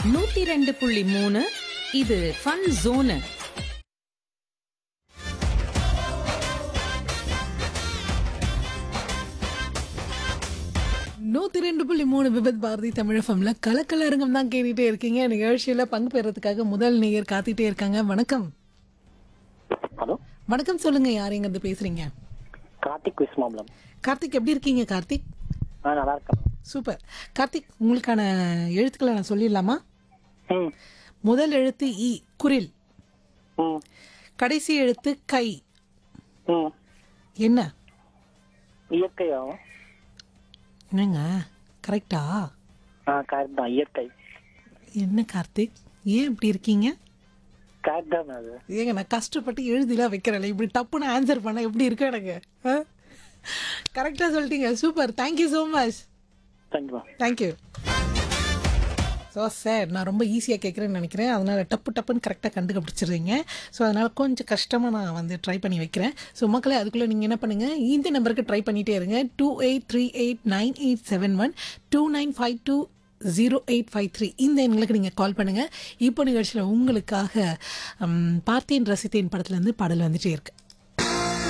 நூத்தி ரெண்டு புள்ளி மூணு இது ஃபன் ஜோனு நூத்தி ரெண்டு புள்ளி மூணு விபத் பாரதி தமிழ் ஃபம்ல கலக்கலரங்கம் தான் கேட்டுட்டே இருக்கீங்க நிகழ்ச்சியில பங்கு பெறதுக்காக முதல் நேயர் காத்திட்டே இருக்காங்க வணக்கம் ஹலோ வணக்கம் சொல்லுங்க யார் எங்க இருந்து பேசுறீங்க கார்த்திக் விஸ்மாம்லம் கார்த்திக் எப்படி இருக்கீங்க கார்த்திக் ஆ நல்லா இருக்கேன் சூப்பர் கார்த்திக் உங்களுக்கான எழுத்துக்களை நான் சொல்லிடலாமா ம் முதல் எழுத்து இ குரில் ம் கடைசி எழுத்து கை ம் என்ன இயற்கையாகும் என்னங்க கரெக்டா ஆ கரெக்ட் தான் இயற்கை என்ன கார்த்திக் ஏன் இப்படி இருக்கீங்க கரெக்ட் தான் அது ஏங்க நான் கஷ்டப்பட்டு எழுதிலாம் வைக்கிறேன் இப்படி டப்புன்னு ஆன்சர் பண்ண எப்படி இருக்கு எனக்கு கரெக்டாக சொல்லிட்டீங்க super thank you so much thank you thank you so sir நான் ரொம்ப ஈஸியாக கேட்குறேன்னு நினைக்கிறேன் அதனால் டப்பு டப்புன்னு கரெக்டாக கண்டுபிடிச்சிடுறீங்க ஸோ அதனால் கொஞ்சம் கஷ்டமாக நான் வந்து ட்ரை பண்ணி வைக்கிறேன் ஸோ மக்களே அதுக்குள்ளே நீங்கள் என்ன பண்ணுங்கள் இந்த நம்பருக்கு ட்ரை பண்ணிகிட்டே இருங்க two eight three eight nine eight seven one two nine five two zero eight five three இந்த எண்களுக்கு நீங்கள் கால் பண்ணுங்கள் இப்போ நிகழ்ச்சியில் உங்களுக்காக ம், பார்த்தேன் ரசித்தேன் படத்துலேருந்து பாடல் வந்துட்டே இருக்கு